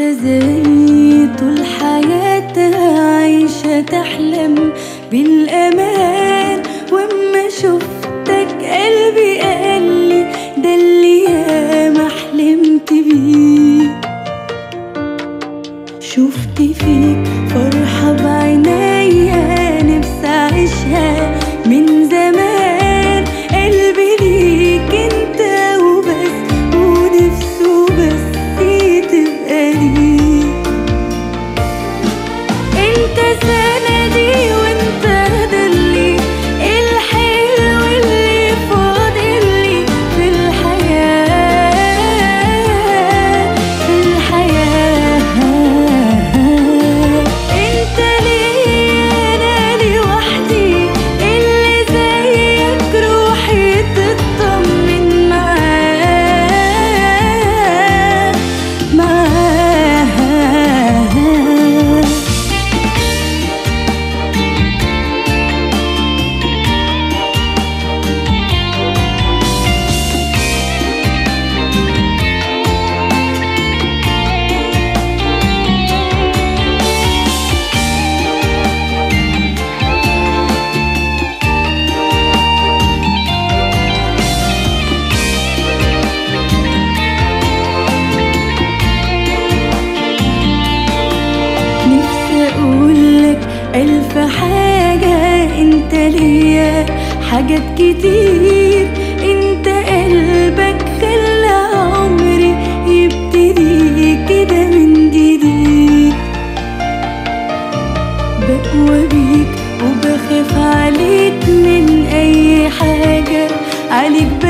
زي طول حياتها عايشة تحلم بالأمان وأما شفتك قلبي قالي ده اللي ياما حلمت بيه شفت فيك فرحة بعينيا نفسي أعيشها من زمان قلبي ليك انت وبس ونفسه بس تبقى ليك انت سندي وانت ضلي الحلو اللي فاضلي في الحياة في الحياة انت ليا انا لوحدي اللي زيك روحي تطمن معاه معاه نفسي اقولك الف حاجة انت ليا حاجات كتير انت قلبك خلى عمري يبتدي كده من جديد بقوى بيك وبخاف عليك من اي حاجة عليك